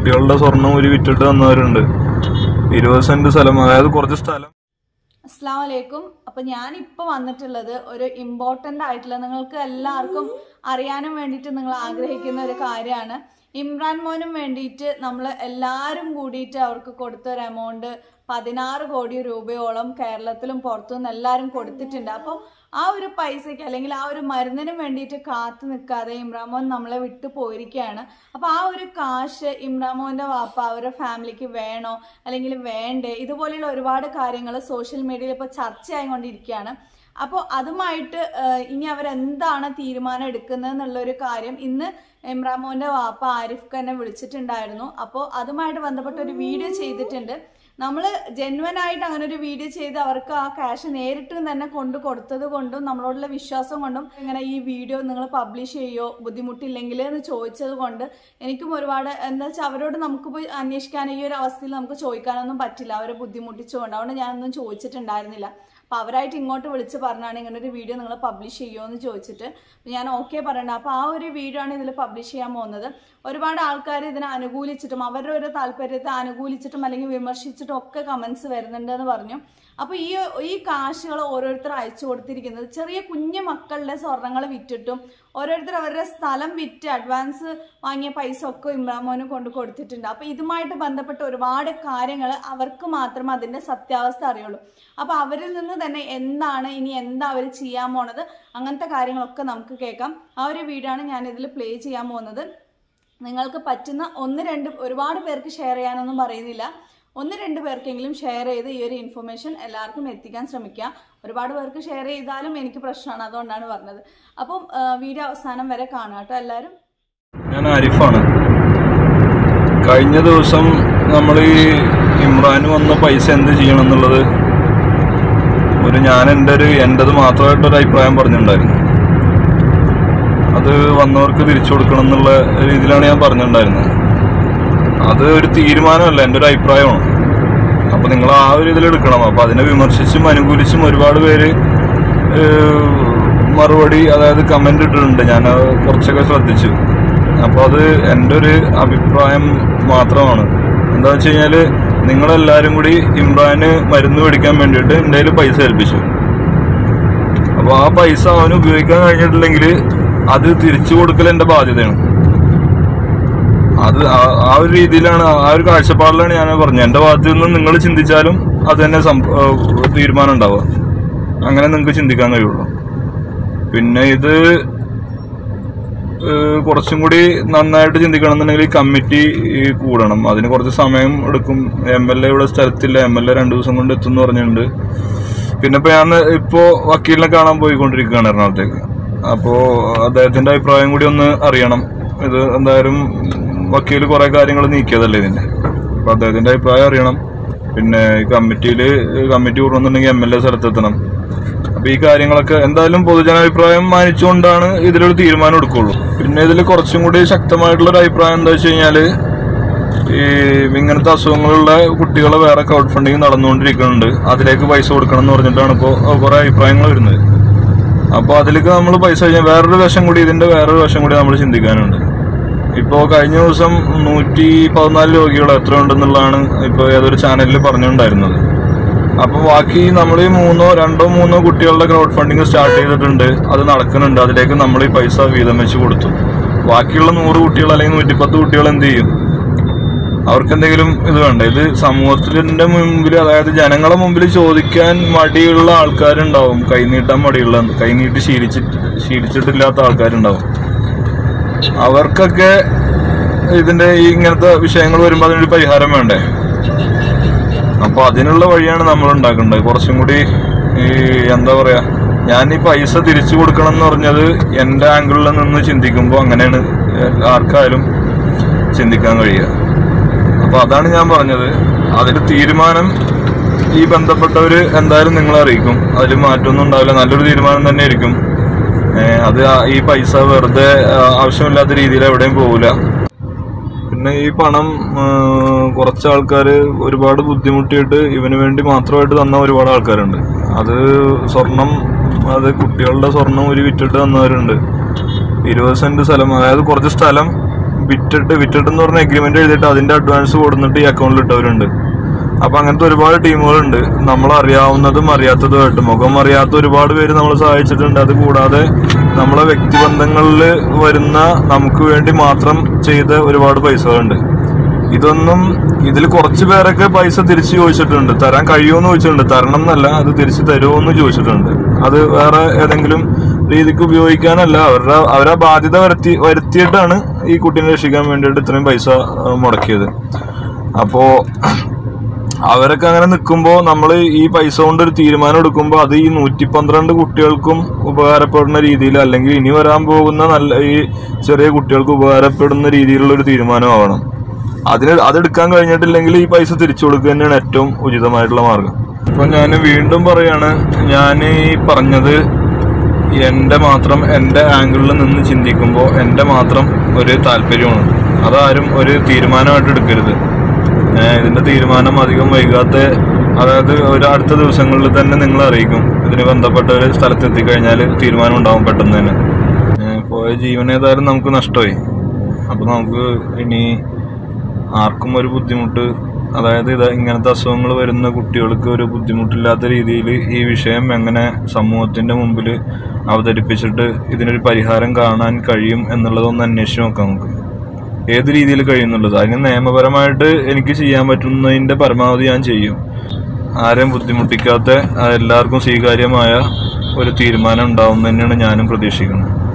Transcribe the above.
കുട്ടികളുടെ സ്വർണം ഒരു വിറ്റിട്ട് വന്നവരുണ്ട് ഇരുപത് സെന്റ് സ്ഥലം അതായത് കുറച്ച് സ്ഥലം അസ്സാം വലൈക്കും അപ്പം ഞാനിപ്പോൾ വന്നിട്ടുള്ളത് ഒരു ഇമ്പോർട്ടൻ്റ് ആയിട്ടുള്ള നിങ്ങൾക്ക് എല്ലാവർക്കും അറിയാനും വേണ്ടിയിട്ട് നിങ്ങൾ ആഗ്രഹിക്കുന്ന ഒരു കാര്യമാണ് ഇമ്രാൻ മോനും വേണ്ടിയിട്ട് നമ്മൾ എല്ലാവരും കൂടിയിട്ട് അവർക്ക് കൊടുത്ത ഒരു എമൗണ്ട് പതിനാറ് കോടി രൂപയോളം കേരളത്തിലും പുറത്തുനിന്ന് എല്ലാവരും കൊടുത്തിട്ടുണ്ട് അപ്പോൾ ആ ഒരു പൈസയ്ക്ക് അല്ലെങ്കിൽ ആ ഒരു മരുന്നിന് വേണ്ടിയിട്ട് കാത്തു നിൽക്കാതെ ഇമ്രാമോൻ നമ്മളെ വിട്ടു പോയിരിക്കുകയാണ് അപ്പോൾ ആ ഒരു കാശ് ഇമ്രാമോൻ്റെ വാപ്പ അവരുടെ ഫാമിലിക്ക് വേണോ അല്ലെങ്കിൽ വേണ്ടേ ഇതുപോലെയുള്ള ഒരുപാട് കാര്യങ്ങൾ സോഷ്യൽ മീഡിയയിൽ ഇപ്പോൾ ചർച്ചയായിക്കൊണ്ടിരിക്കുകയാണ് അപ്പോൾ അതുമായിട്ട് ഏഹ്, ഇനി അവരെന്താണ് തീരുമാനം എടുക്കുന്നത് എന്നുള്ളൊരു കാര്യം ഇന്ന് ഇമ്രാമോൻ്റെ വാപ്പ ആരിഫ് ഖന്നെ വിളിച്ചിട്ടുണ്ടായിരുന്നു അപ്പോൾ അതുമായിട്ട് ബന്ധപ്പെട്ട ഒരു വീഡിയോ ചെയ്തിട്ടുണ്ട് നമ്മൾ ജെന്വൻ ആയിട്ട് അങ്ങനെ ഒരു വീഡിയോ ചെയ്ത് അവർക്ക് ആ ക്യാഷ് നേരിട്ട് തന്നെ കൊണ്ട് കൊടുത്തത് കൊണ്ടും നമ്മളോടുള്ള വിശ്വാസം കൊണ്ടും ഇങ്ങനെ ഈ വീഡിയോ നിങ്ങൾ പബ്ലിഷ് ചെയ്യോ ബുദ്ധിമുട്ടില്ലെങ്കിൽ എന്ന് ചോദിച്ചത് കൊണ്ട് എനിക്കും ഒരുപാട് എന്താ വെച്ചാൽ അവരോട് നമുക്ക് പോയി അന്വേഷിക്കാൻ ഈ ഒരു അവസ്ഥയിൽ നമുക്ക് ചോദിക്കാനൊന്നും പറ്റില്ല അവരെ ബുദ്ധിമുട്ടിച്ചുകൊണ്ട് അതുകൊണ്ട് ഞാനൊന്നും ചോദിച്ചിട്ടുണ്ടായിരുന്നില്ല അപ്പോൾ അവരായിട്ട് ഇങ്ങോട്ട് വിളിച്ച് പറഞ്ഞാണ് ഇങ്ങനെ ഒരു വീഡിയോ നിങ്ങൾ പബ്ലിഷ് ചെയ്യുമോ എന്ന് ചോദിച്ചിട്ട് അപ്പോൾ ഞാൻ ഓക്കെ പറയണ്ട അപ്പോൾ ആ ഒരു വീഡിയോ ആണ് ഇതിൽ പബ്ലിഷ് ചെയ്യാൻ പോകുന്നത് ഒരുപാട് ആൾക്കാർ ഇതിനെ അനുകൂലിച്ചിട്ടും അവരുടെ ഒരു താല്പര്യത്തെ അനുകൂലിച്ചിട്ടും അല്ലെങ്കിൽ വിമർശിച്ചിട്ടും ഒക്കെ കമൻസ് വരുന്നുണ്ട് എന്ന് പറഞ്ഞു അപ്പോൾ ഈ ഈ കാശുകൾ ഓരോരുത്തർ അയച്ചു കൊടുത്തിരിക്കുന്നത് ചെറിയ കുഞ്ഞു മക്കളുടെ സ്വർണ്ണങ്ങൾ വിറ്റിട്ടും ഓരോരുത്തർ അവരുടെ സ്ഥലം വിറ്റ് അഡ്വാൻസ് വാങ്ങിയ പൈസ ഒക്കെ ഇമ്രാമോന് കൊണ്ട് കൊടുത്തിട്ടുണ്ട് അപ്പോൾ ഇതുമായിട്ട് ബന്ധപ്പെട്ട ഒരുപാട് കാര്യങ്ങൾ അവർക്ക് മാത്രമേ അതിൻ്റെ സത്യാവസ്ഥ അറിയുള്ളൂ അപ്പോൾ അവരിൽ നിന്ന് തന്നെ എന്താണ് ഇനി എന്താ അവർ ചെയ്യാൻ പോണത് അങ്ങനത്തെ കാര്യങ്ങളൊക്കെ നമുക്ക് കേൾക്കാം ആ ഒരു വീഡിയോ ആണ് ഞാൻ ഇതിൽ പ്ലേ ചെയ്യാൻ പോകുന്നത് നിങ്ങൾക്ക് പറ്റുന്ന ഒന്ന് രണ്ട് ഒരുപാട് പേർക്ക് ഷെയർ ചെയ്യാനൊന്നും പറയുന്നില്ല ഒന്ന് രണ്ട് പേർക്കെങ്കിലും ഷെയർ ചെയ്ത് ഈ ഒരു ഇൻഫർമേഷൻ എല്ലാവർക്കും എത്തിക്കാൻ ശ്രമിക്കുക ഒരുപാട് പേർക്ക് ഷെയർ ചെയ്താലും എനിക്ക് പ്രശ്നമാണ് അതുകൊണ്ടാണ് പറഞ്ഞത് അപ്പം ആ, വീഡിയോ അവസാനം വരെ കാണാം കേട്ടോ എല്ലാവരും ഞാൻ ആരിഫാണ് കഴിഞ്ഞ ദിവസം നമ്മൾ ഈ ഇമ്രാന് വന്ന പൈസ എന്ത് ചെയ്യണം എന്നുള്ളത് ഒരു ഞാൻ എൻ്റെ ഒരു എൻ്റെത് മാത്രമായിട്ടൊരു അഭിപ്രായം പറഞ്ഞിട്ടുണ്ടായിരുന്നു അത് വന്നവർക്ക് തിരിച്ചു കൊടുക്കണം എന്നുള്ള രീതിയിലാണ് ഞാൻ പറഞ്ഞിട്ടുണ്ടായിരുന്നത് അത് ഒരു തീരുമാനമല്ല എൻ്റെ ഒരു അഭിപ്രായമാണ് അപ്പോൾ നിങ്ങൾ ആ ഒരു ഇതിൽ എടുക്കണം അപ്പോൾ അതിനെ വിമർശിച്ചും അനുകൂലിച്ചും ഒരുപാട് പേര് ഏഹ്, മറുപടി അതായത് കമൻ്റ് ഇട്ടിട്ടുണ്ട് ഞാൻ അത് കുറച്ചൊക്കെ ശ്രദ്ധിച്ചു അപ്പോൾ അത് എൻ്റെ ഒരു അഭിപ്രായം മാത്രമാണ് എന്താ വെച്ച് കഴിഞ്ഞാൽ നിങ്ങളെല്ലാവരും കൂടി ഇമ്രാന് മരുന്ന് മേടിക്കാൻ വേണ്ടിയിട്ട് എൻ്റെ കയ്യിൽ പൈസ ഏൽപ്പിച്ചു അപ്പോൾ ആ പൈസ അവന് ഉപയോഗിക്കാൻ കഴിഞ്ഞിട്ടില്ലെങ്കിൽ അത് തിരിച്ചു കൊടുക്കൽ എൻ്റെ ബാധ്യതയാണ് അത് ആ- ആ ഒരു രീതിയിലാണ് ആ ഒരു കാഴ്ചപ്പാടിലാണ് ഞാൻ പറഞ്ഞത് എൻ്റെ ഭാഗത്തു നിന്ന് നിങ്ങൾ ചിന്തിച്ചാലും അത് തന്നെ സം- ഏഹ് തീരുമാനം ഉണ്ടാവുക അങ്ങനെ നിങ്ങൾക്ക് ചിന്തിക്കാൻ കഴിയുള്ളൂ പിന്നെ ഇത് ഏഹ് കുറച്ചും കൂടി നന്നായിട്ട് ചിന്തിക്കണം എന്നുണ്ടെങ്കിൽ കമ്മിറ്റി കൂടണം അതിന് കുറച്ച് സമയം എടുക്കും എം എൽ എ ഇവിടെ സ്ഥലത്തില്ല എം എൽ എ രണ്ടു ദിവസം കൊണ്ട് എത്തും എന്ന് പറഞ്ഞിട്ടുണ്ട് പിന്നെ ഇപ്പൊ ഞാൻ ഇപ്പോ വക്കീലിനെ കാണാൻ പോയിക്കൊണ്ടിരിക്കുകയാണ് എറണാകുളത്തേക്ക് അപ്പോ അദ്ദേഹത്തിന്റെ അഭിപ്രായം കൂടി ഒന്ന് അറിയണം ഇത് എന്തായാലും വക്കീൽ കുറെ കാര്യങ്ങൾ നീക്കിയതല്ലേ ഇതിന്റെ അപ്പൊ അദ്ദേഹത്തിന്റെ അഭിപ്രായം അറിയണം പിന്നെ ഈ കമ്മിറ്റിയില് കമ്മിറ്റി കൂടണമെന്നുണ്ടെങ്കിൽ എം എൽ എ സ്ഥലത്തെത്തണം അപ്പൊ ഈ കാര്യങ്ങളൊക്കെ എന്തായാലും പൊതുജനാഭിപ്രായം മാനിച്ചുകൊണ്ടാണ് ഇതിലൊരു തീരുമാനം എടുക്കുള്ളൂ പിന്നെ ഇതിൽ കുറച്ചും കൂടി ശക്തമായിട്ടുള്ള ഒരു അഭിപ്രായം എന്താ വെച്ച് കഴിഞ്ഞാല് ഈ ഇങ്ങനത്തെ അസുഖങ്ങളുള്ള കുട്ടികളെ വേറെ ക്രൗഡ് ഫണ്ടിങ് നടന്നുകൊണ്ടിരിക്കുന്നുണ്ട് അതിലേക്ക് പൈസ കൊടുക്കണം എന്ന് പറഞ്ഞിട്ടാണ് ഇപ്പോൾ കുറെ അഭിപ്രായങ്ങൾ വരുന്നത് അപ്പോൾ അതിലേക്ക് നമ്മൾ പൈസ കഴിഞ്ഞാൽ വേറൊരു വശം കൂടി ഇതിന്റെ വേറൊരു വശം കൂടി നമ്മൾ ചിന്തിക്കാനുണ്ട് ഇപ്പോൾ കഴിഞ്ഞ ദിവസം നൂറ്റി പതിനാല് രോഗികൾ എത്ര ഉണ്ടെന്നുള്ളതാണ് ഇപ്പോൾ ഏതൊരു ചാനലിൽ പറഞ്ഞിട്ടുണ്ടായിരുന്നത് അപ്പോൾ ബാക്കി നമ്മൾ ഈ മൂന്നോ രണ്ടോ മൂന്നോ കുട്ടികളുടെ ക്രൗഡ് ഫണ്ടിങ് സ്റ്റാർട്ട് ചെയ്തിട്ടുണ്ട് അത് നടക്കുന്നുണ്ട് അതിലേക്ക് നമ്മൾ ഈ പൈസ വീതം വെച്ച് കൊടുത്തു ബാക്കിയുള്ള നൂറ് കുട്ടികൾ അല്ലെങ്കിൽ നൂറ്റിപ്പത്ത് കുട്ടികൾ എന്ത് ചെയ്യും അവർക്ക് എന്തെങ്കിലും ഇത് വേണ്ട ഇത് സമൂഹത്തിന്റെ മുമ്പിൽ അതായത് ജനങ്ങളെ മുമ്പിൽ ചോദിക്കാൻ മടിയുള്ള ആൾക്കാരുണ്ടാവും കൈനീട്ടാൻ മടിയുള്ള കൈനീട്ടി ശീലിച്ചിട്ട് ശീലിച്ചിട്ടില്ലാത്ത ആൾക്കാരുണ്ടാവും അവർക്കൊക്കെ ഇതിന്റെ ഈ ഇങ്ങനത്തെ വിഷയങ്ങൾ വരുമ്പോൾ അതിനൊരു പരിഹാരം വേണ്ടേ അപ്പൊ അതിനുള്ള വഴിയാണ് നമ്മൾ ഉണ്ടാക്കേണ്ടത് കുറച്ചും കൂടി ഈ എന്താ പറയാ ഞാൻ ഈ പൈസ തിരിച്ചു കൊടുക്കണം എന്ന് പറഞ്ഞത് എൻ്റെ ആംഗിളിൽ നിന്ന് ചിന്തിക്കുമ്പോൾ അങ്ങനെയാണ് ആർക്കായാലും ചിന്തിക്കാൻ കഴിയുക അപ്പൊ അതാണ് ഞാൻ പറഞ്ഞത് അതിൽ തീരുമാനം ഈ ബന്ധപ്പെട്ടവര് എന്തായാലും നിങ്ങളെ അറിയിക്കും അതിൽ മാറ്റമൊന്നും ഉണ്ടാവില്ല നല്ലൊരു തീരുമാനം തന്നെ ആയിരിക്കും ഏഹ് അത് ആ- ഈ പൈസ വെറുതെ ആ, ആവശ്യമില്ലാത്ത രീതിയിൽ എവിടെയും പോവില്ല പിന്നെ ഈ പണം ആ, കുറച്ച് ആൾക്കാർ ഒരുപാട് ബുദ്ധിമുട്ടിയിട്ട് ഇവന് വേണ്ടി മാത്രമായിട്ട് തന്ന ഒരുപാട് ആൾക്കാരുണ്ട് അത് സ്വർണം അത് കുട്ടികളുടെ സ്വർണം ഒരു വിറ്റിട്ട് തന്നവരുണ്ട് ഇരുപത് സെന്റ് സ്ഥലം അതായത് കുറച്ച് സ്ഥലം വിറ്റിട്ട് വിറ്റിട്ട് എന്ന് പറഞ്ഞ എഗ്രിമെന്റ് എഴുതിയിട്ട് അതിന്റെ അഡ്വാൻസ് കൊടുത്തിട്ട് ഈ അക്കൗണ്ടിൽ ഇട്ടവരുണ്ട് അപ്പൊ അങ്ങനത്തെ ഒരുപാട് ടീമുകളുണ്ട് നമ്മൾ അറിയാവുന്നതും അറിയാത്തതുമായിട്ട് മുഖം അറിയാത്ത ഒരുപാട് പേര് നമ്മൾ സഹായിച്ചിട്ടുണ്ട് അത് കൂടാതെ നമ്മളെ വ്യക്തിബന്ധങ്ങളിൽ വരുന്ന നമുക്ക് വേണ്ടി മാത്രം ചെയ്ത ഒരുപാട് പൈസകളുണ്ട് ഇതൊന്നും ഇതിൽ കുറച്ച് പേരൊക്കെ പൈസ തിരിച്ചു ചോദിച്ചിട്ടുണ്ട് തരാൻ കഴിയുമെന്ന് ചോദിച്ചിട്ടുണ്ട് തരണം എന്നല്ല അത് തിരിച്ചു തരുമോ എന്ന് ചോദിച്ചിട്ടുണ്ട് അത് വേറെ ഏതെങ്കിലും രീതിക്ക് ഉപയോഗിക്കാനല്ല അവരുടെ അവരാ ബാധ്യത വരുത്തി വരുത്തിയിട്ടാണ് ഈ കുട്ടീനെ രക്ഷിക്കാൻ വേണ്ടിയിട്ട് ഇത്രയും പൈസ ആ, മുടക്കിയത് അപ്പോ അവരൊക്കെ അങ്ങനെ നിൽക്കുമ്പോൾ നമ്മൾ ഈ പൈസ കൊണ്ട് ഒരു തീരുമാനം എടുക്കുമ്പോൾ അത് ഈ നൂറ്റി പന്ത്രണ്ട് കുട്ടികൾക്കും ഉപകാരപ്പെടുന്ന രീതിയിൽ അല്ലെങ്കിൽ ഇനി വരാൻ പോകുന്ന നല്ല ഈ ചെറിയ കുട്ടികൾക്ക് ഉപകാരപ്പെടുന്ന രീതിയിലുള്ള ഒരു തീരുമാനമാവണം അതിന് അതെടുക്കാൻ കഴിഞ്ഞിട്ടില്ലെങ്കിൽ ഈ പൈസ തിരിച്ചു കൊടുക്കുക തന്നെയാണ് ഏറ്റവും ഉചിതമായിട്ടുള്ള മാർഗം അപ്പൊ ഞാൻ വീണ്ടും പറയാണ് ഞാൻ ഈ പറഞ്ഞത് എൻ്റെ മാത്രം എൻ്റെ ആംഗിളിൽ നിന്ന് ചിന്തിക്കുമ്പോൾ എൻ്റെ മാത്രം ഒരു താല്പര്യമാണ് അതാരും ഒരു തീരുമാനമായിട്ട് എടുക്കരുത് ഏഹ് ഇതിന്റെ തീരുമാനം അധികം വൈകാത്ത അതായത് ഒരു അടുത്ത ദിവസങ്ങളിൽ തന്നെ നിങ്ങൾ അറിയിക്കും ഇതിന് ബന്ധപ്പെട്ട ഒരു സ്ഥലത്ത് എത്തിക്കഴിഞ്ഞാൽ തീരുമാനം ഉണ്ടാവും പെട്ടെന്ന് തന്നെ ഏഹ് പോയ ജീവൻ ഏതായാലും നമുക്ക് നഷ്ടമായി അപ്പൊ നമുക്ക് ഇനി ആർക്കും ഒരു ബുദ്ധിമുട്ട് അതായത് ഇത് ഇങ്ങനത്തെ അസുഖങ്ങൾ വരുന്ന കുട്ടികൾക്ക് ഒരു ബുദ്ധിമുട്ടില്ലാത്ത രീതിയിൽ ഈ വിഷയം എങ്ങനെ സമൂഹത്തിന്റെ മുമ്പിൽ അവതരിപ്പിച്ചിട്ട് ഇതിനൊരു പരിഹാരം കാണാൻ കഴിയും എന്നുള്ളതൊന്ന് അന്വേഷിച്ച് നോക്കാം നമുക്ക് ഏത് രീതിയിൽ കഴിയുന്നുള്ളത് അതിന് നിയമപരമായിട്ട് എനിക്ക് ചെയ്യാൻ പറ്റുന്നതിന്റെ പരമാവധി ഞാൻ ചെയ്യും ആരെയും ബുദ്ധിമുട്ടിക്കാത്ത ആ, എല്ലാവർക്കും സ്വീകാര്യമായ ഒരു തീരുമാനം ഉണ്ടാവും തന്നെയാണ് ഞാനും പ്രതീക്ഷിക്കുന്നത്